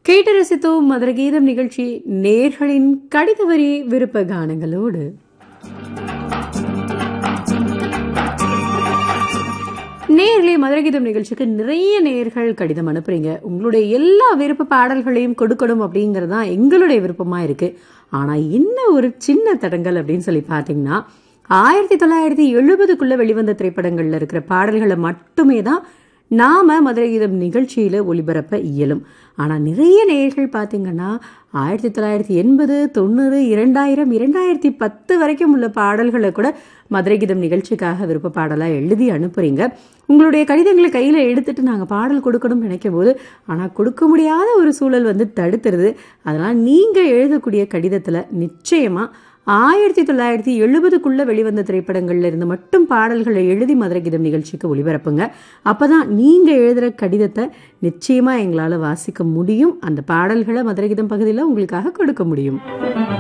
கேட்டு ரசித்தோம் மதுர கீதம் நிகழ்ச்சி நேர்களின் கடித வரி விருப்ப கானங்களோடு நேர்களே மதுரை கீதம் நிகழ்ச்சிக்கு நிறைய நேர்கள் கடிதம் அனுப்புறீங்க உங்களுடைய எல்லா விருப்ப பாடல்களையும் கொடுக்கணும் அப்படிங்கிறது தான் எங்களுடைய விருப்பமா இருக்கு ஆனா என்ன ஒரு சின்ன தடங்கல் அப்படின்னு சொல்லி பார்த்தீங்கன்னா ஆயிரத்தி தொள்ளாயிரத்தி எழுபதுக்குள்ள வெளிவந்த திரைப்படங்கள்ல இருக்கிற பாடல்களை மட்டுமே தான் நாம மதுரை கீதம் நிகழ்ச்சியில ஒளிபரப்ப இயலும் ஆனா நிறைய நேயர்கள் பாத்தீங்கன்னா ஆயிரத்தி தொள்ளாயிரத்தி எண்பது தொண்ணூறு இரண்டாயிரம் இரண்டாயிரத்தி பத்து வரைக்கும் உள்ள பாடல்களை கூட மதுரை கீதம் நிகழ்ச்சிக்காக விருப்ப பாடலா எழுதி அனுப்புறீங்க உங்களுடைய கடிதங்களை கையில எடுத்துட்டு நாங்க பாடல் கொடுக்கணும்னு நினைக்கும் போது ஆனா கொடுக்க முடியாத ஒரு சூழல் வந்து தடுத்துருது அதனால நீங்க எழுதக்கூடிய கடிதத்துல நிச்சயமா ஆயிரத்தி தொள்ளாயிரத்தி எழுபதுக்குள்ள வெளிவந்த திரைப்படங்கள்ல இருந்து மட்டும் பாடல்களை எழுதி மதுரை கீதம் நிகழ்ச்சிக்கு ஒளிபரப்புங்க அப்பதான் நீங்க எழுதுற கடிதத்தை நிச்சயமா எங்களால வாசிக்க முடியும் அந்த பாடல்களை மதுரை கீதம் பகுதியில் உங்களுக்காக கொடுக்க முடியும்